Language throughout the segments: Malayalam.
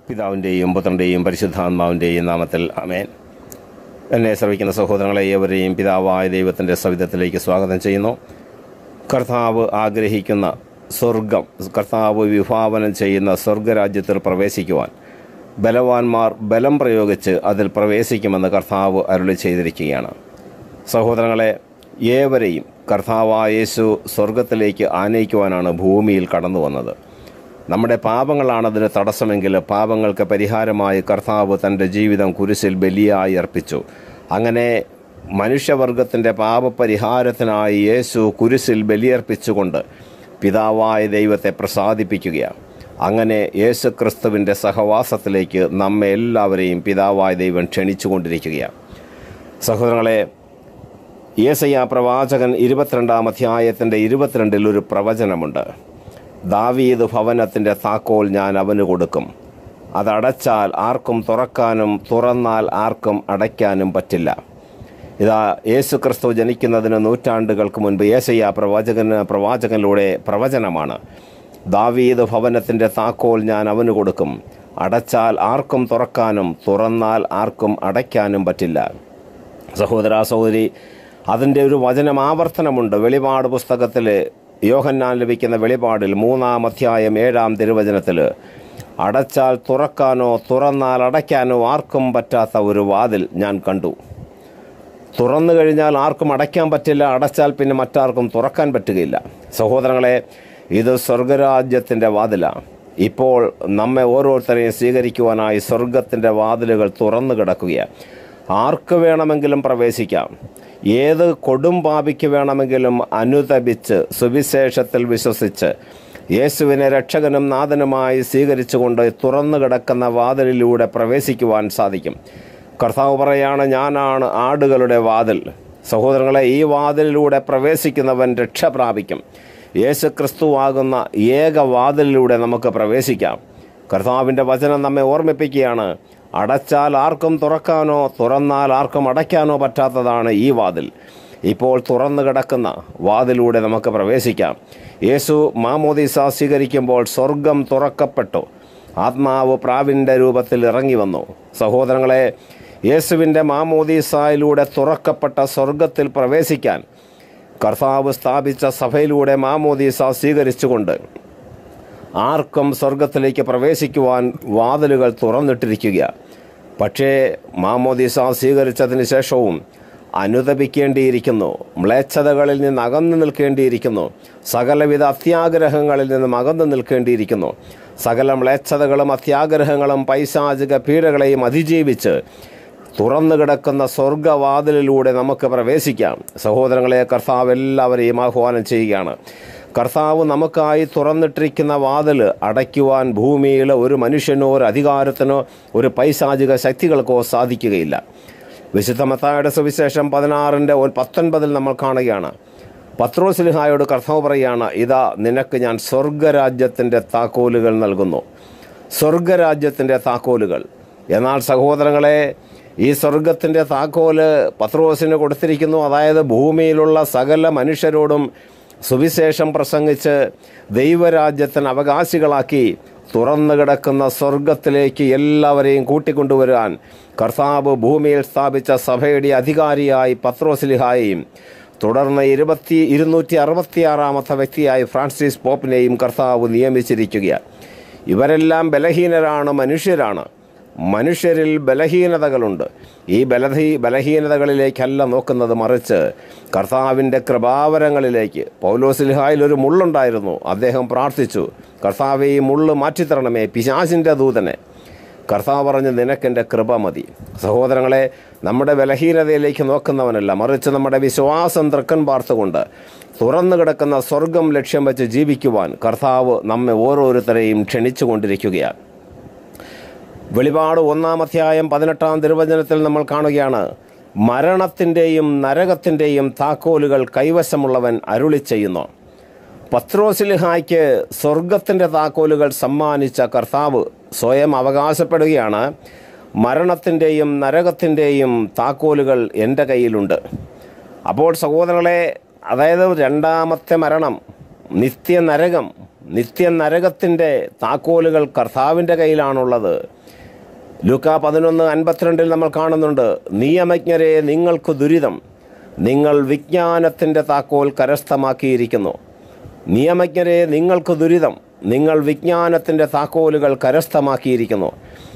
പിതാവിൻ്റെയും പുത്രൻ്റെയും പരിശുദ്ധാത്മാവിൻ്റെയും നാമത്തിൽ അമേൻ എന്നെ ശ്രവിക്കുന്ന സഹോദരങ്ങളെ ഏവരെയും പിതാവായ ദൈവത്തിൻ്റെ സവിധത്തിലേക്ക് സ്വാഗതം ചെയ്യുന്നു കർത്താവ് ആഗ്രഹിക്കുന്ന സ്വർഗം കർത്താവ് വിഭാവനം ചെയ്യുന്ന സ്വർഗരാജ്യത്തിൽ പ്രവേശിക്കുവാൻ ബലവാന്മാർ ബലം പ്രയോഗിച്ച് അതിൽ പ്രവേശിക്കുമെന്ന് കർത്താവ് അരുളി ചെയ്തിരിക്കുകയാണ് സഹോദരങ്ങളെ ഏവരെയും കർത്താവായ യേശു സ്വർഗത്തിലേക്ക് ആനയിക്കുവാനാണ് ഭൂമിയിൽ കടന്നു വന്നത് നമ്മുടെ പാപങ്ങളാണ് അതിന് തടസ്സമെങ്കിൽ പാപങ്ങൾക്ക് പരിഹാരമായി കർത്താവ് തൻ്റെ ജീവിതം കുരിശിൽ ബലിയായി അർപ്പിച്ചു അങ്ങനെ മനുഷ്യവർഗത്തിൻ്റെ പാപപരിഹാരത്തിനായി യേശു കുരിശിൽ ബലിയർപ്പിച്ചുകൊണ്ട് പിതാവായ ദൈവത്തെ പ്രസാദിപ്പിക്കുകയാണ് അങ്ങനെ യേശു ക്രിസ്തുവിൻ്റെ സഹവാസത്തിലേക്ക് നമ്മെ എല്ലാവരെയും പിതാവായ ദൈവം ക്ഷണിച്ചുകൊണ്ടിരിക്കുകയാണ് സഹോദരങ്ങളെ യേസയ്യ പ്രവാചകൻ ഇരുപത്തിരണ്ടാം അധ്യായത്തിൻ്റെ ഇരുപത്തിരണ്ടിൽ ഒരു പ്രവചനമുണ്ട് ദാവീദ് ഭവനത്തിൻ്റെ താക്കോൽ ഞാൻ അവന് കൊടുക്കും അതടച്ചാൽ ആർക്കും തുറക്കാനും തുറന്നാൽ ആർക്കും അടയ്ക്കാനും പറ്റില്ല ഇതാ യേശു ക്രിസ്തു ജനിക്കുന്നതിന് നൂറ്റാണ്ടുകൾക്ക് മുൻപ് യേശയ്യ പ്രവാചകന് പ്രവാചകനിലൂടെ പ്രവചനമാണ് ദാവീദ് ഭവനത്തിൻ്റെ താക്കോൽ ഞാൻ അവന് കൊടുക്കും അടച്ചാൽ ആർക്കും തുറക്കാനും തുറന്നാൽ ആർക്കും അടയ്ക്കാനും പറ്റില്ല സഹോദര സഹോദരി അതിൻ്റെ ഒരു വചനം ആവർത്തനമുണ്ട് വെളിപാട് പുസ്തകത്തിൽ യോഹന്നാൻ ലഭിക്കുന്ന വെളിപാടിൽ മൂന്നാം അധ്യായം ഏഴാം തിരുവചനത്തിൽ അടച്ചാൽ തുറക്കാനോ തുറന്നാൽ അടയ്ക്കാനോ ആർക്കും പറ്റാത്ത ഒരു വാതിൽ ഞാൻ കണ്ടു തുറന്നു കഴിഞ്ഞാൽ ആർക്കും അടയ്ക്കാൻ പറ്റില്ല അടച്ചാൽ പിന്നെ മറ്റാർക്കും തുറക്കാൻ പറ്റുകയില്ല സഹോദരങ്ങളെ ഇത് സ്വർഗരാജ്യത്തിൻ്റെ വാതിലാണ് ഇപ്പോൾ നമ്മെ ഓരോരുത്തരെയും സ്വീകരിക്കുവാനായി സ്വർഗത്തിൻ്റെ വാതിലുകൾ തുറന്നു കിടക്കുകയാണ് ആർക്ക് വേണമെങ്കിലും പ്രവേശിക്കാം ഏത് കൊടും പാപിക്ക് വേണമെങ്കിലും അനുതപിച്ച് സുവിശേഷത്തിൽ വിശ്വസിച്ച് യേശുവിനെ രക്ഷകനും നാഥനുമായി സ്വീകരിച്ചുകൊണ്ട് തുറന്നു കിടക്കുന്ന വാതിലിലൂടെ പ്രവേശിക്കുവാൻ സാധിക്കും കർത്താവ് പറയാണ് ഞാനാണ് ആടുകളുടെ വാതിൽ സഹോദരങ്ങളെ ഈ വാതിലിലൂടെ പ്രവേശിക്കുന്നവൻ രക്ഷ പ്രാപിക്കും യേശു ക്രിസ്തുവാകുന്ന ഏക വാതിലിലൂടെ നമുക്ക് പ്രവേശിക്കാം കർത്താവിൻ്റെ വചനം നമ്മെ ഓർമ്മിപ്പിക്കുകയാണ് അടച്ചാൽ ആർക്കും തുറക്കാനോ തുറന്നാൽ ആർക്കും അടയ്ക്കാനോ പറ്റാത്തതാണ് ഈ വാതിൽ ഇപ്പോൾ തുറന്നു കിടക്കുന്ന വാതിലൂടെ നമുക്ക് പ്രവേശിക്കാം യേശു മാമോദീസ സ്വീകരിക്കുമ്പോൾ സ്വർഗം തുറക്കപ്പെട്ടു ആത്മാവ് പ്രാവിൻ്റെ രൂപത്തിൽ ഇറങ്ങി വന്നു സഹോദരങ്ങളെ യേശുവിൻ്റെ മാമോദീസായിലൂടെ തുറക്കപ്പെട്ട സ്വർഗത്തിൽ പ്രവേശിക്കാൻ കർത്താവ് സ്ഥാപിച്ച സഭയിലൂടെ മാമോദീസ സ്വീകരിച്ചുകൊണ്ട് ആർക്കും സ്വർഗത്തിലേക്ക് പ്രവേശിക്കുവാൻ വാതിലുകൾ തുറന്നിട്ടിരിക്കുക പക്ഷേ മാമോദീസ സ്വീകരിച്ചതിന് ശേഷവും അനുതപിക്കേണ്ടിയിരിക്കുന്നു മ്ലേച്ഛതകളിൽ നിന്ന് അകന്നു നിൽക്കേണ്ടിയിരിക്കുന്നു സകലവിധ അത്യാഗ്രഹങ്ങളിൽ നിന്നും അകന്നു നിൽക്കേണ്ടിയിരിക്കുന്നു സകല മ്ലേച്ഛതകളും അത്യാഗ്രഹങ്ങളും പൈശാചിക പീഡകളെയും അതിജീവിച്ച് തുറന്നു കിടക്കുന്ന സ്വർഗവാതിലിലൂടെ നമുക്ക് പ്രവേശിക്കാം സഹോദരങ്ങളെ കർത്താവ് എല്ലാവരെയും ആഹ്വാനം ചെയ്യുകയാണ് കർത്താവ് നമുക്കായി തുറന്നിട്ടിരിക്കുന്ന വാതിൽ അടയ്ക്കുവാൻ ഭൂമിയിൽ ഒരു മനുഷ്യനോ ഒരു അധികാരത്തിനോ ഒരു പൈശാചിക ശക്തികൾക്കോ സാധിക്കുകയില്ല വിശുദ്ധ മത്തായുടെ സുവിശേഷം പതിനാറിൻ്റെ പത്തൊൻപതിൽ നമ്മൾ കാണുകയാണ് പത്രോസ്ലിഹായോട് കർത്താവ് പറയുകയാണ് ഇതാ നിനക്ക് ഞാൻ സ്വർഗരാജ്യത്തിൻ്റെ താക്കോലുകൾ നൽകുന്നു സ്വർഗരാജ്യത്തിൻ്റെ താക്കോലുകൾ എന്നാൽ സഹോദരങ്ങളെ ഈ സ്വർഗത്തിൻ്റെ താക്കോല് പത്രോസിന് കൊടുത്തിരിക്കുന്നു അതായത് ഭൂമിയിലുള്ള സകല മനുഷ്യരോടും സുവിശേഷം പ്രസംഗിച്ച് ദൈവരാജ്യത്തിന് അവകാശികളാക്കി തുറന്നു കിടക്കുന്ന സ്വർഗത്തിലേക്ക് എല്ലാവരെയും കൂട്ടിക്കൊണ്ടുവരാൻ കർത്താവ് ഭൂമിയിൽ സ്ഥാപിച്ച സഭയുടെ അധികാരിയായി പത്രോസ്ലിഹായെയും തുടർന്ന് ഇരുപത്തി ഇരുന്നൂറ്റി അറുപത്തിയാറാമത്തെ വ്യക്തിയായി ഫ്രാൻസിസ് പോപ്പിനെയും കർത്താവ് നിയമിച്ചിരിക്കുകയാണ് ഇവരെല്ലാം ബലഹീനരാണ് മനുഷ്യരാണ് മനുഷ്യരിൽ ബലഹീനതകളുണ്ട് ഈ ബലഹീ ബലഹീനതകളിലേക്കല്ല നോക്കുന്നത് മറിച്ച് കർത്താവിൻ്റെ കൃപാവരങ്ങളിലേക്ക് പൗലോസിൽഹായിൽ ഒരു മുള്ളുണ്ടായിരുന്നു അദ്ദേഹം പ്രാർത്ഥിച്ചു കർത്താവെ ഈ മുള്ള് മാറ്റിത്തരണമേ പിശാചിൻ്റെ ദൂതനെ കർത്താവ് പറഞ്ഞ് നിനക്കെൻ്റെ കൃപ മതി സഹോദരങ്ങളെ നമ്മുടെ ബലഹീനതയിലേക്ക് നോക്കുന്നവനല്ല മറിച്ച് നമ്മുടെ വിശ്വാസം തൃക്കൻ പാർത്തുകൊണ്ട് തുറന്നു കിടക്കുന്ന സ്വർഗം ലക്ഷ്യം വെച്ച് ജീവിക്കുവാൻ കർത്താവ് നമ്മെ ഓരോരുത്തരെയും ക്ഷണിച്ചുകൊണ്ടിരിക്കുകയാണ് വെളിപാട് ഒന്നാം അധ്യായം പതിനെട്ടാം തിരുവചനത്തിൽ നമ്മൾ കാണുകയാണ് മരണത്തിൻ്റെയും നരകത്തിൻ്റെയും താക്കോലുകൾ കൈവശമുള്ളവൻ അരുളി ചെയ്യുന്നു പത്രോസിലിഹായ്ക്ക് സ്വർഗത്തിൻ്റെ താക്കോലുകൾ സമ്മാനിച്ച കർത്താവ് സ്വയം അവകാശപ്പെടുകയാണ് മരണത്തിൻ്റെയും നരകത്തിൻ്റെയും താക്കോലുകൾ എൻ്റെ കയ്യിലുണ്ട് അപ്പോൾ സഹോദരങ്ങളെ അതായത് രണ്ടാമത്തെ മരണം നിത്യനരകം നിത്യനരകത്തിൻ്റെ താക്കോലുകൾ കർത്താവിൻ്റെ കയ്യിലാണുള്ളത് ലുക്ക പതിനൊന്ന് അൻപത്തിരണ്ടിൽ നമ്മൾ കാണുന്നുണ്ട് നിയമജ്ഞരെ നിങ്ങൾക്ക് ദുരിതം നിങ്ങൾ വിജ്ഞാനത്തിൻ്റെ താക്കോൽ കരസ്ഥമാക്കിയിരിക്കുന്നു നിയമജ്ഞരെ നിങ്ങൾക്ക് ദുരിതം നിങ്ങൾ വിജ്ഞാനത്തിൻ്റെ താക്കോലുകൾ കരസ്ഥമാക്കിയിരിക്കുന്നു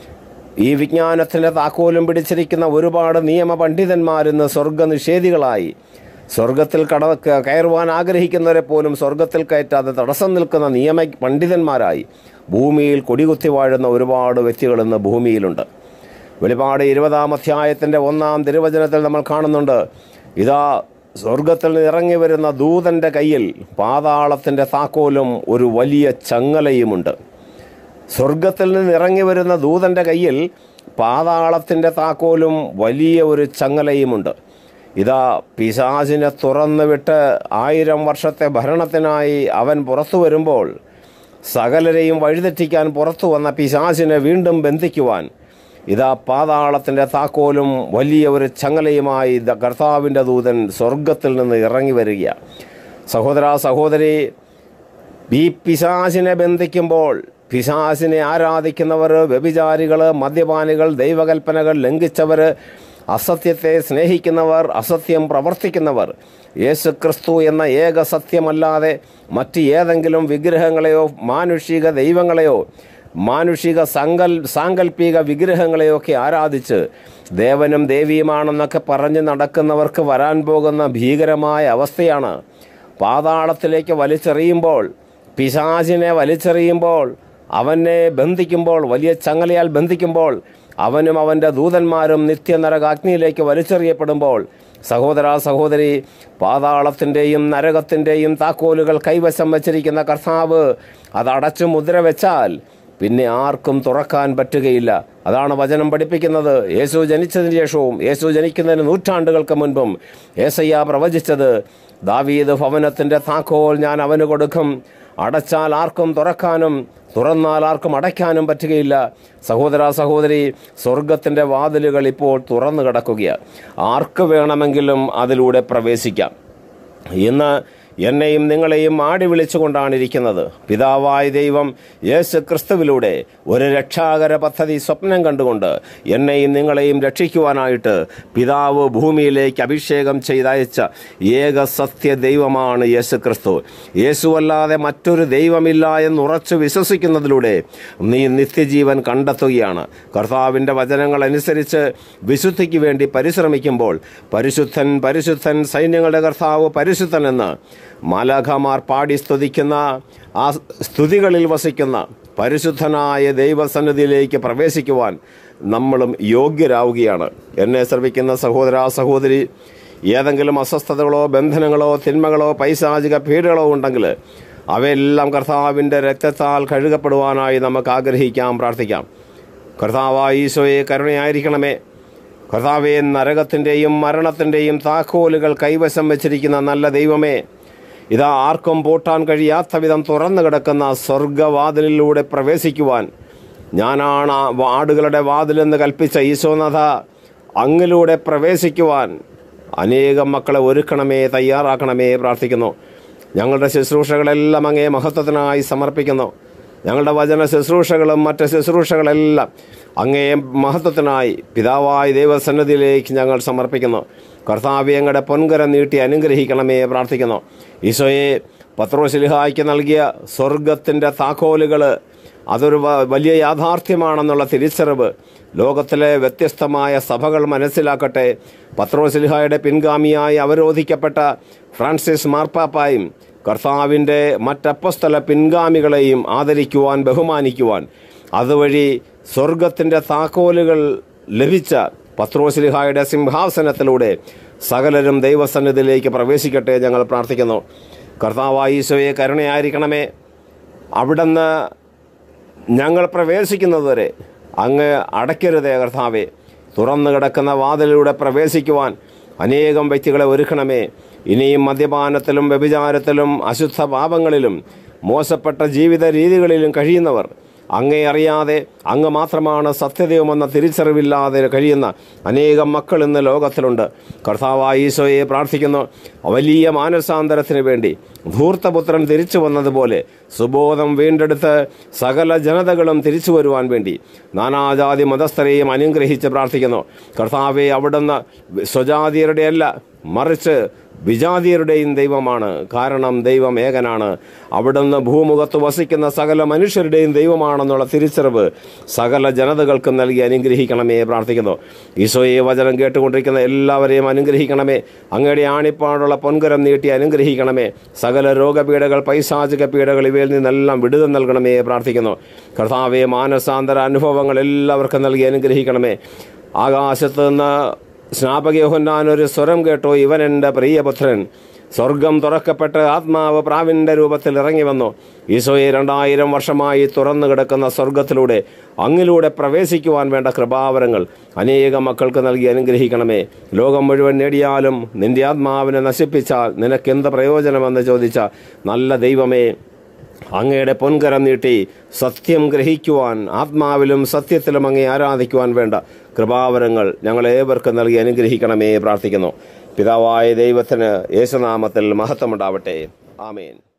ഈ വിജ്ഞാനത്തിൻ്റെ താക്കോലും പിടിച്ചിരിക്കുന്ന ഒരുപാട് നിയമ പണ്ഡിതന്മാരിന്ന് സ്വർഗനിഷേധികളായി സ്വർഗത്തിൽ കട കയറുവാൻ ആഗ്രഹിക്കുന്നവരെ പോലും സ്വർഗത്തിൽ കയറ്റാതെ തടസ്സം നിൽക്കുന്ന നിയമ പണ്ഡിതന്മാരായി ഭൂമിയിൽ കൊടികുത്തി വാഴുന്ന ഒരുപാട് വ്യക്തികൾ ഇന്ന് ഭൂമിയിലുണ്ട് വെളിപാട് ഇരുപതാം അധ്യായത്തിൻ്റെ ഒന്നാം തിരുവചനത്തിൽ നമ്മൾ കാണുന്നുണ്ട് ഇതാ സ്വർഗത്തിൽ നിന്ന് ഇറങ്ങി വരുന്ന ദൂതൻ്റെ കയ്യിൽ പാതാളത്തിൻ്റെ താക്കോലും ഒരു വലിയ ചങ്ങലയുമുണ്ട് സ്വർഗത്തിൽ നിന്ന് ഇറങ്ങി വരുന്ന ദൂതൻ്റെ കയ്യിൽ പാതാളത്തിൻ്റെ താക്കോലും വലിയ ഒരു ചങ്ങലയുമുണ്ട് ഇതാ പിശാചിനെ തുറന്നു വിട്ട് ആയിരം വർഷത്തെ ഭരണത്തിനായി അവൻ പുറത്തു വരുമ്പോൾ സകലരെയും വഴിതെറ്റിക്കാൻ പുറത്തു വന്ന പിശാചിനെ വീണ്ടും ബന്ധിക്കുവാൻ ഇതാ പാതാളത്തിൻ്റെ താക്കോലും വലിയ ഒരു ചങ്ങലയുമായി ദ- കർത്താവിൻ്റെ ദൂതൻ സ്വർഗത്തിൽ നിന്ന് ഇറങ്ങി വരിക സഹോദര സഹോദരി ഈ പിശാചിനെ ബന്ധിക്കുമ്പോൾ പിശാചിനെ ആരാധിക്കുന്നവർ വ്യഭിചാരികൾ മദ്യപാനികൾ ദൈവകൽപ്പനകൾ ലംഘിച്ചവർ അസത്യത്തെ സ്നേഹിക്കുന്നവർ അസത്യം പ്രവർത്തിക്കുന്നവർ യേശു ക്രിസ്തു എന്ന ഏക സത്യമല്ലാതെ മറ്റ് ഏതെങ്കിലും വിഗ്രഹങ്ങളെയോ മാനുഷിക ദൈവങ്ങളെയോ മാനുഷിക സങ്കൽ സാങ്കല്പിക വിഗ്രഹങ്ങളെയൊക്കെ ആരാധിച്ച് ദേവനും ദേവിയുമാണെന്നൊക്കെ പറഞ്ഞ് നടക്കുന്നവർക്ക് വരാൻ പോകുന്ന ഭീകരമായ അവസ്ഥയാണ് പാതാളത്തിലേക്ക് വലിച്ചെറിയുമ്പോൾ പിശാചിനെ വലിച്ചെറിയുമ്പോൾ അവനെ ബന്ധിക്കുമ്പോൾ വലിയ ചങ്ങലയാൽ ബന്ധിക്കുമ്പോൾ അവനും അവൻ്റെ ദൂതന്മാരും നിത്യനരകാഗ്നിയിലേക്ക് വലിച്ചെറിയപ്പെടുമ്പോൾ സഹോദര സഹോദരി പാതാളത്തിൻ്റെയും നരകത്തിൻ്റെയും താക്കോലുകൾ കൈവശം വച്ചിരിക്കുന്ന കർത്താവ് അത് അടച്ചു മുദ്ര വെച്ചാൽ പിന്നെ ആർക്കും തുറക്കാൻ പറ്റുകയില്ല അതാണ് വചനം പഠിപ്പിക്കുന്നത് യേശു ജനിച്ചതിന് ശേഷവും യേശു ജനിക്കുന്നതിന് നൂറ്റാണ്ടുകൾക്ക് മുൻപും ഏസയ്യ പ്രവചിച്ചത് ദാവീദ് ഭവനത്തിൻ്റെ താക്കോൽ ഞാൻ അവന് കൊടുക്കും അടച്ചാൽ ആർക്കും തുറക്കാനും തുറന്നാൽ ആർക്കും അടയ്ക്കാനും പറ്റുകയില്ല സഹോദര സഹോദരി സ്വർഗത്തിൻ്റെ വാതിലുകൾ ഇപ്പോൾ തുറന്നു കിടക്കുകയാണ് ആർക്ക് വേണമെങ്കിലും അതിലൂടെ പ്രവേശിക്കാം ഇന്ന് എന്നെയും നിങ്ങളെയും ആടി വിളിച്ചുകൊണ്ടാണ് ഇരിക്കുന്നത് പിതാവായ ദൈവം യേശു ക്രിസ്തുവിലൂടെ ഒരു രക്ഷാകര പദ്ധതി സ്വപ്നം കണ്ടുകൊണ്ട് എന്നെയും നിങ്ങളെയും രക്ഷിക്കുവാനായിട്ട് പിതാവ് ഭൂമിയിലേക്ക് അഭിഷേകം ചെയ്തയച്ച ഏക സത്യ ദൈവമാണ് യേശു ക്രിസ്തു യേശുവല്ലാതെ മറ്റൊരു ദൈവമില്ല എന്ന് ഉറച്ചു വിശ്വസിക്കുന്നതിലൂടെ നീ നിത്യജീവൻ കണ്ടെത്തുകയാണ് കർത്താവിൻ്റെ വചനങ്ങൾ അനുസരിച്ച് വിശുദ്ധിക്ക് വേണ്ടി പരിശ്രമിക്കുമ്പോൾ പരിശുദ്ധൻ പരിശുദ്ധൻ സൈന്യങ്ങളുടെ കർത്താവ് പരിശുദ്ധൻ എന്ന് മാലാഖമാർ പാടി സ്തുതിക്കുന്ന ആ സ്തുതികളിൽ വസിക്കുന്ന പരിശുദ്ധനായ ദൈവസന്നിധിയിലേക്ക് പ്രവേശിക്കുവാൻ നമ്മളും യോഗ്യരാവുകയാണ് എന്നെ ശ്രമിക്കുന്ന സഹോദര സഹോദരി ഏതെങ്കിലും അസ്വസ്ഥതകളോ ബന്ധനങ്ങളോ തിന്മകളോ പൈശാചിക പീഡകളോ ഉണ്ടെങ്കിൽ അവയെല്ലാം കർത്താവിൻ്റെ രക്തത്താൽ കഴുകപ്പെടുവാനായി നമുക്ക് ആഗ്രഹിക്കാം പ്രാർത്ഥിക്കാം കർത്താവായ ഈശോയെ കരുണയായിരിക്കണമേ കർത്താവെ നരകത്തിൻ്റെയും മരണത്തിൻ്റെയും താക്കോലുകൾ കൈവശം വെച്ചിരിക്കുന്ന നല്ല ദൈവമേ ഇതാ ആർക്കും പൂട്ടാൻ കഴിയാത്ത വിധം തുറന്നു കിടക്കുന്ന സ്വർഗവാതിലിലൂടെ പ്രവേശിക്കുവാൻ ഞാനാണ് ആ വാടുകളുടെ വാതിലെന്ന് കൽപ്പിച്ച ഈശോനാഥ അങ്ങിലൂടെ പ്രവേശിക്കുവാൻ അനേകം മക്കളെ ഒരുക്കണമേ തയ്യാറാക്കണമേ പ്രാർത്ഥിക്കുന്നു ഞങ്ങളുടെ ശുശ്രൂഷകളെല്ലാം അങ്ങേ മഹത്വത്തിനായി സമർപ്പിക്കുന്നു ഞങ്ങളുടെ വചന ശുശ്രൂഷകളും മറ്റ് ശുശ്രൂഷകളെല്ലാം അങ്ങേ മഹത്വത്തിനായി പിതാവായ ദൈവസന്നിധിയിലേക്ക് ഞങ്ങൾ സമർപ്പിക്കുന്നു കർത്താവ് ഞങ്ങളുടെ പൊൻകരം നീട്ടി അനുഗ്രഹിക്കണമേ പ്രാർത്ഥിക്കുന്നു ഈശോയെ പത്രോശിലിഹായ്ക്ക് നൽകിയ സ്വർഗത്തിൻ്റെ താക്കോലുകൾ അതൊരു വ- വലിയ യാഥാർത്ഥ്യമാണെന്നുള്ള തിരിച്ചറിവ് ലോകത്തിലെ വ്യത്യസ്തമായ സഭകൾ മനസ്സിലാക്കട്ടെ പത്രോസിൽഹായുടെ പിൻഗാമിയായി അവരോധിക്കപ്പെട്ട ഫ്രാൻസിസ് മാർപ്പാപ്പായും കർത്താവിൻ്റെ മറ്റപ്പസ്ഥല പിൻഗാമികളെയും ആദരിക്കുവാൻ ബഹുമാനിക്കുവാൻ അതുവഴി സ്വർഗത്തിൻ്റെ താക്കോലുകൾ ലഭിച്ച പത്രോസ്ലിഹായുടെ സിംഹാസനത്തിലൂടെ സകലരും ദൈവസന്നിധിയിലേക്ക് പ്രവേശിക്കട്ടെ ഞങ്ങൾ പ്രാർത്ഥിക്കുന്നു കർത്താവായ ഈശോയെ കരുണയായിരിക്കണമേ അവിടുന്ന് ഞങ്ങൾ പ്രവേശിക്കുന്നതുവരെ അങ്ങ് അടയ്ക്കരുതേ കർത്താവെ തുറന്നു കിടക്കുന്ന വാതിലിലൂടെ പ്രവേശിക്കുവാൻ അനേകം വ്യക്തികളെ ഒരുക്കണമേ ഇനിയും മദ്യപാനത്തിലും വ്യഭിചാരത്തിലും അശുദ്ധ പാപങ്ങളിലും മോശപ്പെട്ട ജീവിത രീതികളിലും കഴിയുന്നവർ അങ്ങേ അറിയാതെ അങ്ങ് മാത്രമാണ് സത്യദൈവമെന്ന തിരിച്ചറിവില്ലാതെ കഴിയുന്ന അനേകം മക്കൾ ഇന്ന് ലോകത്തിലുണ്ട് കർത്താവായ ഈശോയെ പ്രാർത്ഥിക്കുന്നു വലിയ മാനസാന്തരത്തിന് വേണ്ടി ധൂർത്തപുത്രൻ തിരിച്ചു വന്നതുപോലെ സുബോധം വീണ്ടെടുത്ത് സകല ജനതകളും തിരിച്ചു വരുവാൻ വേണ്ടി നാനാജാതി മതസ്ഥരെയും അനുഗ്രഹിച്ച് പ്രാർത്ഥിക്കുന്നു കർത്താവെ അവിടുന്ന് സ്വജാതിയരുടെയല്ല മറിച്ച് വിജാതിയരുടെയും ദൈവമാണ് കാരണം ദൈവം ഏകനാണ് അവിടുന്ന് ഭൂമുഖത്ത് വസിക്കുന്ന സകല മനുഷ്യരുടെയും ദൈവമാണെന്നുള്ള തിരിച്ചറിവ് സകല ജനതകൾക്കും നൽകി അനുഗ്രഹിക്കണമേ പ്രാർത്ഥിക്കുന്നു ഈശോയെ വചനം കേട്ടുകൊണ്ടിരിക്കുന്ന എല്ലാവരെയും അനുഗ്രഹിക്കണമേ അങ്ങയുടെ ആണിപ്പാടുള്ള പൊൻകരം നീട്ടി അനുഗ്രഹിക്കണമേ സകല രോഗപീഠകൾ പൈശാചിക പീഠകൾ ഇവയിൽ നിന്നെല്ലാം വിടുതൽ നൽകണമേ പ്രാർത്ഥിക്കുന്നു കർത്താവെ മാനസാന്തര അനുഭവങ്ങൾ എല്ലാവർക്കും നൽകി അനുഗ്രഹിക്കണമേ ആകാശത്ത് നിന്ന് സ്നാപകയോഹന്നാൻ ഒരു സ്വരം കേട്ടോ ഇവൻ എൻ്റെ പ്രിയപുത്രൻ സ്വർഗം തുറക്കപ്പെട്ട് ആത്മാവ് പ്രാവിൻ്റെ രൂപത്തിൽ ഇറങ്ങി വന്നു ഈശോയെ രണ്ടായിരം വർഷമായി തുറന്നു കിടക്കുന്ന സ്വർഗത്തിലൂടെ അങ്ങിലൂടെ പ്രവേശിക്കുവാൻ വേണ്ട കൃപാവരങ്ങൾ അനേകം മക്കൾക്ക് നൽകി അനുഗ്രഹിക്കണമേ ലോകം മുഴുവൻ നേടിയാലും നിന്റെ ആത്മാവിനെ നശിപ്പിച്ചാൽ നിനക്കെന്ത് പ്രയോജനമെന്ന് ചോദിച്ച നല്ല ദൈവമേ അങ്ങയുടെ പൊൻകരം നീട്ടി സത്യം ഗ്രഹിക്കുവാൻ ആത്മാവിലും സത്യത്തിലും അങ്ങേ ആരാധിക്കുവാൻ വേണ്ട കൃപാവരങ്ങൾ ഞങ്ങളേവർക്കും നൽകി അനുഗ്രഹിക്കണമേ പ്രാർത്ഥിക്കുന്നു പിതാവായ ദൈവത്തിന് യേശുനാമത്തിൽ മഹത്വമുണ്ടാവട്ടെ ആമേൻ